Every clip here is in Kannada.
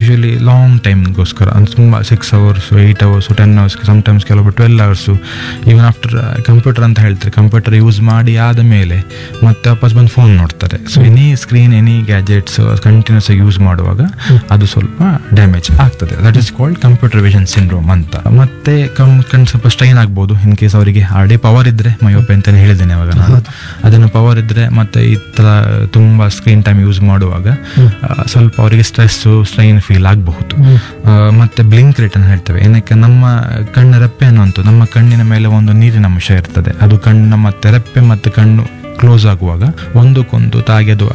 ಯೂಶಲಿ ಲಾಂಗ್ ಟೈಮ್ಗೋಸ್ಕರ ಅಂದ್ರೆ ತುಂಬ six hours eight hours ten hours sometimes ಕೆಲವೊಬ್ಬರು twelve hours even after computer ಅಂತ ಹೇಳ್ತಾರೆ ಕಂಪ್ಯೂಟರ್ ಯೂಸ್ ಮಾಡಿ ಆದ ಮೇಲೆ ಮತ್ತೆ ವಾಪಸ್ ಬಂದು ಫೋನ್ ನೋಡ್ತಾರೆ so any screen any gadgets continuous use ಮಾಡುವಾಗ ಅದು ಸ್ವಲ್ಪ ಡ್ಯಾಮೇಜ್ ಆಗ್ತದೆ that is called computer vision syndrome ಅಂತ ಮತ್ತೆ ಕಣ್ ಕಣ್ ಸ್ವಲ್ಪ ಸ್ಟ್ರೈನ್ ಆಗ್ಬೋದು ಇನ್ ಕೇಸ್ ಅವರಿಗೆ ಆಲ್ರೆಡಿ ಪವರ್ ಇದ್ರೆ ಮಯೋಪೆ ಅಂತಾನೆ ಹೇಳಿದ್ದೇನೆ ಅವಾಗ ನಾನು ಅದನ್ನು ಪವರ್ ಇದ್ರೆ ಮತ್ತೆ ಈ ತರ ತುಂಬಾ ಸ್ಕ್ರೀನ್ ಟೈಮ್ ಯೂಸ್ ಮಾಡುವಾಗ ಆ, ಸ್ವಲ್ಪ ಅವರಿಗೆ ಸ್ಟ್ರೆಸ್ ಸ್ಟ್ರೈನ್ ಫೀಲ್ ಆಗಬಹುದು ಮತ್ತೆ ಬ್ಲಿಂಕ್ ರೇಟ್ ಅಂತ ಹೇಳ್ತೇವೆ ಏನಕ್ಕೆ ನಮ್ಮ ಕಣ್ಣ ರೆಪ್ಪೆ ಅನ್ನುವಂಥ ನಮ್ಮ ಕಣ್ಣಿನ ಮೇಲೆ ಒಂದು ನೀರಿನ ಅಂಶ ಇರ್ತದೆ ಅದು ಕಣ್ಣಿನ ಮತ್ತೆ ರೆಪ್ಪೆ ಮತ್ತು ಕಣ್ಣು ಕ್ಲೋಸ್ ಆಗುವಾಗ ಒಂದಕ್ಕೊಂದು ತಾಗಿ ಅದು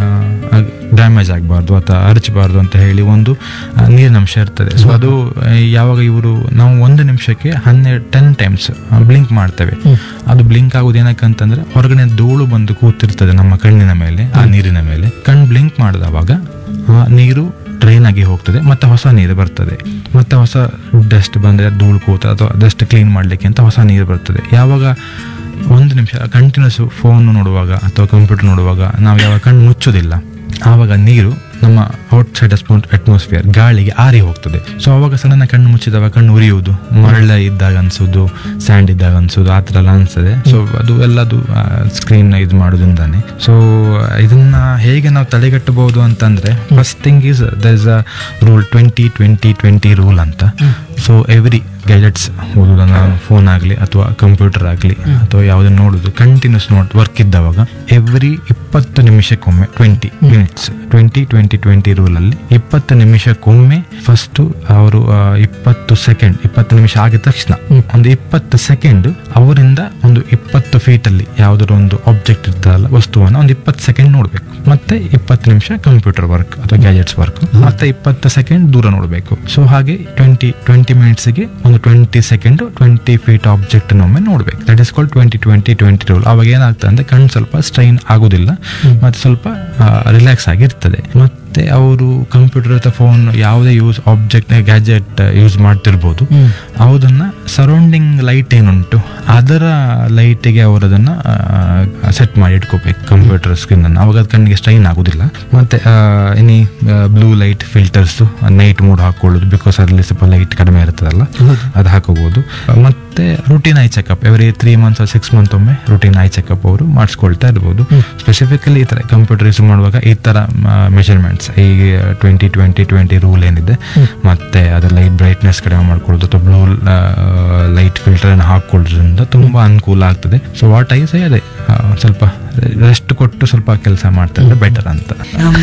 ಡ್ಯಾಮೇಜ್ ಆಗಬಾರ್ದು ಅಥವಾ ಅರಚಬಾರ್ದು ಅಂತ ಹೇಳಿ ಒಂದು ಆ, ನೀರಿನ ಅಂಶ ಇರ್ತದೆ ಸೊ ಅದು ಆ, ಯಾವಾಗ ಇವರು ನಾವು ಒಂದು ನಿಮಿಷಕ್ಕೆ ಹನ್ನೆರಡು ಟೆನ್ ಟೈಮ್ಸ್ ಬ್ಲಿಂಕ್ ಮಾಡ್ತೇವೆ ಅದು ಬ್ಲಿಂಕ್ ಆಗೋದು ಏನಕ್ಕಂತಂದ್ರೆ ಹೊರಗಡೆ ಧೂಳು ಬಂದು ಕೂತಿರ್ತದೆ ನಮ್ಮ ಕಣ್ಣಿನ ಮೇಲೆ ಆ ನೀರಿನ ಮೇಲೆ ಕಣ್ಣು ಬ್ಲಿಂಕ್ ಮಾಡಿದವಾಗ ಆ ನೀರು ಡ್ರೈನ್ ಆಗಿ ಹೋಗ್ತದೆ ಮತ್ತೆ ಹೊಸ ನೀರು ಬರ್ತದೆ ಮತ್ತೆ ಹೊಸ ಡಸ್ಟ್ ಬಂದರೆ ಧೂಳು ಕೂತ ಅಥವಾ ಡಸ್ಟ್ ಕ್ಲೀನ್ ಮಾಡಲಿಕ್ಕೆ ಅಂತ ಹೊಸ ನೀರು ಬರ್ತದೆ ಯಾವಾಗ ಒಂದು ನಿಮಿಷ ಕಂಟಿನ್ಯೂಸ್ ಫೋನ್ ನೋಡುವಾಗ ಅಥವಾ ಕಂಪ್ಯೂಟರ್ ನೋಡುವಾಗ ನಾವು ಯಾವಾಗ ಕಣ್ಣು ಮುಚ್ಚೋದಿಲ್ಲ ಆವಾಗ ನೀರು ನಮ್ಮ ಔಟ್ಸೈಡ್ ಅಟ್ಮಾಸ್ಫಿಯರ್ ಗಾಳಿಗೆ ಆರಿ ಹೋಗ್ತದೆ ಸೊ ಅವಾಗ ಸಡನ್ ಕಣ್ಣು ಮುಚ್ಚಿದವಾಗ ಕಣ್ಣು ಉರಿಯುವುದು ಮರಳ ಇದ್ದಾಗ ಅನ್ಸೋದು ಸ್ಯಾಂಡ್ ಇದ್ದಾಗ ಅನ್ಸೋದು ಆ ಥರ ಎಲ್ಲ ಅನ್ಸ್ತದೆ ಸೊ ಅದು ಎಲ್ಲದು ಸ್ಕ್ರೀನ್ ಇದು ಮಾಡೋದ್ರಿಂದಾನೆ ಸೊ ಇದನ್ನ ಹೇಗೆ ನಾವು ತಡೆಗಟ್ಟಬಹುದು ಅಂತಂದ್ರೆ first thing is there is a rule twenty twenty twenty rule ಅಂತ ಸೊ ಎವ್ರಿ ಗ್ಯಾಜೆಟ್ಸ್ ಓದೋದನ್ನ ಫೋನ್ ಆಗಲಿ ಅಥವಾ ಕಂಪ್ಯೂಟರ್ ಆಗಲಿ ಅಥವಾ ಯಾವುದನ್ನು ನೋಡೋದು ಕಂಟಿನ್ಯೂಸ್ ನೋಡ್ ವರ್ಕ್ ಇದ್ದವಾಗ ಎವ್ರಿ ಇಪ್ಪತ್ತು ನಿಮಿಷಕ್ಕೊಮ್ಮೆ twenty minutes twenty twenty twenty ರೂಲಲ್ಲಿ ಇಪ್ಪತ್ತು ನಿಮಿಷಕ್ಕೊಮ್ಮೆ ಫಸ್ಟು ಅವರು ಆ, ಇಪ್ಪತ್ತು ಸೆಕೆಂಡ್ ಇಪ್ಪತ್ತು ನಿಮಿಷ ಆಗಿದ ತಕ್ಷಣ ಒಂದು ಇಪ್ಪತ್ತು ಸೆಕೆಂಡ್ ಅವರಿಂದ ಒಂದು ಇಪ್ಪತ್ತು ಫೀಟಲ್ಲಿ ಯಾವುದಾದ್ರು ಒಂದು ಆಬ್ಜೆಕ್ಟ್ ಇರ್ತದಲ್ಲ ವಸ್ತುವನ್ನು ಒಂದು ಇಪ್ಪತ್ತು ಸೆಕೆಂಡ್ ನೋಡಬೇಕು ಮತ್ತೆ ಇಪ್ಪತ್ತು ನಿಮಿಷ ಕಂಪ್ಯೂಟರ್ ವರ್ಕ್ ಅಥವಾ ಗ್ಯಾಜೆಟ್ಸ್ ವರ್ಕ್ ಮತ್ತೆ ಇಪ್ಪತ್ತು ಸೆಕೆಂಡ್ ದೂರ ನೋಡಬೇಕು ಸೊ ಹಾಗೆ ಟ್ವೆಂಟಿ ಟ್ವೆಂಟಿ ಮಿನಿಟ್ಸ್ಗೆ ಒಂದು twenty second twenty feet object ಒಮ್ಮೆ ನೋಡ್ಬೇಕು that is called twenty twenty twenty rule ಅವಾಗ ಏನಾಗ್ತದೆ ಅಂದ್ರೆ ಕಣ್ಣು ಸ್ವಲ್ಪ ಸ್ಟ್ರೈನ್ ಆಗೋದಿಲ್ಲ ಮತ್ತೆ ಸ್ವಲ್ಪ ರಿಲ್ಯಾಕ್ಸ್ ಆಗಿರ್ತದೆ ಮತ್ತೆ ಅವರು ಕಂಪ್ಯೂಟರ್ ಅಥವಾ ಫೋನ್ ಯಾವುದೇ ಯೂಸ್ ಆಬ್ಜೆಕ್ಟ್ ಗ್ಯಾಜೆಟ್ ಯೂಸ್ ಮಾಡ್ತಿರ್ಬೋದು ಅದನ್ನ ಸರೌಂಡಿಂಗ್ ಲೈಟ್ ಏನುಂಟು ಅದರ ಲೈಟಿಗೆ ಅವರು ಅದನ್ನ ಸೆಟ್ ಮಾಡಿ ಇಟ್ಕೋಬೇಕು ಕಂಪ್ಯೂಟರ್ ಸ್ಕ್ರೀನ್ ಅನ್ನು ಅವಾಗ ಅದು ಕಣ್ಣಿಗೆ ಸ್ಟ್ರೈನ್ ಆಗೋದಿಲ್ಲ ಮತ್ತೆ any blue light filters night mode ಹಾಕೊಳ್ಳೋದು ಬಿಕಾಸ್ ಅದರಲ್ಲಿ ಸ್ವಲ್ಪ ಲೈಟ್ ಕಡಿಮೆ ಇರ್ತದಲ್ಲ ಅದು ಹಾಕೋಬಹುದು ಮತ್ತೆ routine eye checkup every three months six month ಒಮ್ಮೆ ರುಟೀನ್ ಐ ಚೆಕಪ್ ಅವರು ಮಾಡಿಸ್ಕೊಳ್ತಾ ಇರ್ಬೋದು ಸ್ಪೆಸಿಫಿಕಲಿ ಈ ತರ ಕಂಪ್ಯೂಟರ್ ಯೂಸ್ ಮಾಡುವಾಗ ಈ ತರ ಮೆಷರ್ಮೆಂಟ್ಸ್ ಈ ಟ್ವೆಂಟಿ ಟ್ವೆಂಟಿ ಟ್ವೆಂಟಿ ರೂಲ್ ಏನಿದೆ ಮತ್ತೆ ಅದರ ಲೈಟ್ ಬ್ರೈಟ್ನೆಸ್ ಕಡಿಮೆ ಮಾಡ್ಕೊಳ್ಳೋದು ಅಥವಾ ಬ್ಲೂ ಲೈಟ್ ಫಿಲ್ಟರ್ ಅನ್ನು ಹಾಕೊಳ್ಳೋದ್ರಿಂದ ತುಂಬಾ ಅನುಕೂಲ ಆಗ್ತದೆ ಸೊ ವಾಟ್ ಐ ಸೇ ಅದೇ ಆ, ಸ್ವಲ್ಪ ರೆಸ್ಟ್ ಕೊಟ್ಟು ಸ್ವಲ್ಪ ಕೆಲಸ ಮಾಡ್ತಾ ಇದ್ರೆ ಬೆಟರ್ ಅಂತ